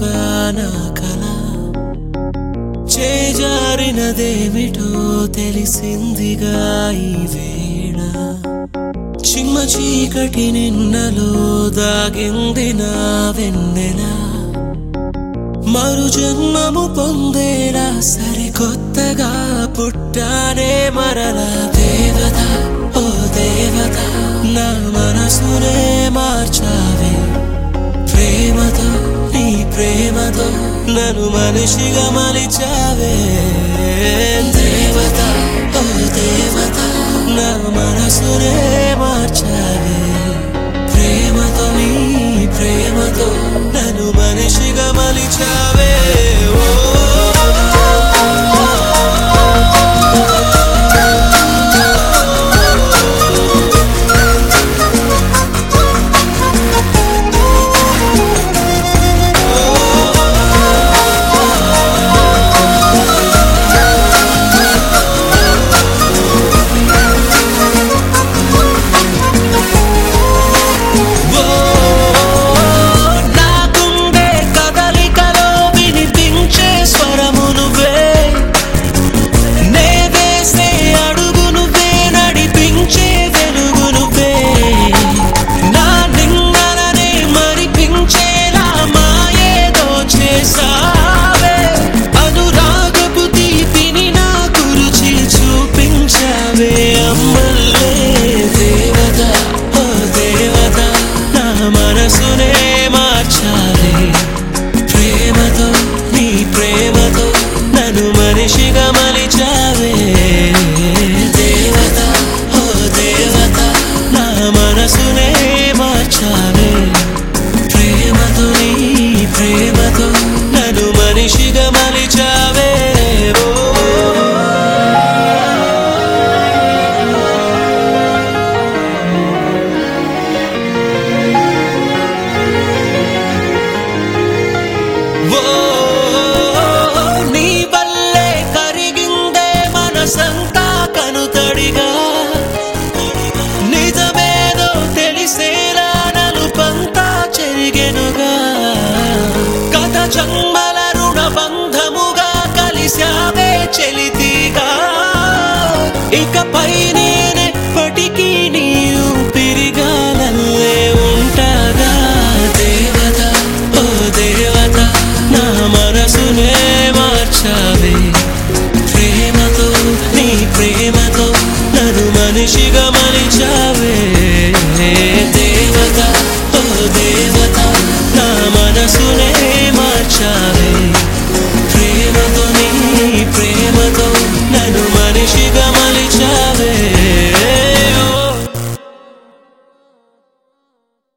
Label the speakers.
Speaker 1: నిజమా నా కల చేజారినదేమిటో తెలిసిందిగా ఈ వేళ చిమ్మ చీకటి నిన్నలో దాగింది నా వెన్నెల మరు జన్మము పొందేలా సరికొత్తగా పుట్టానే మరలా దేవత ఓ దేవత నా మనసునే మార్చావే ప్రేమతో నీ ప్రేమతో నన్ను మనిషిగా మలిచావే దేవత ఓ దేవత నా మనసునే మార్చావే ప్రేమతో నీ ప్రేమతో నన్ను మనిషిగా మలిచావే ఓ నా గుండె కదలికలో వినిపించే స్వరము నువ్వే నే వేసే అడుగు నువ్వే నడిపించే వెలుగు నువ్వే నా నిన్నలనే మరిపించేలా మాయేదో చేసావే అనురాగపు తీపిని నాకు రుచి చూపించావే అమ్మల్లే దేవత ఓ దేవత నా మనసునే మార్చావే ప్రేమతో నీ ప్రేమతో నన్ను మనిషిగా మలిచావే దేవత ఓ దేవత నా మనసునే మార్చావే ప్రేమతో నీ ప్రేమతో నన్ను మనిషిగా మలిచావే ఓ ఓ నీ వల్లే కరిగిందే మనసం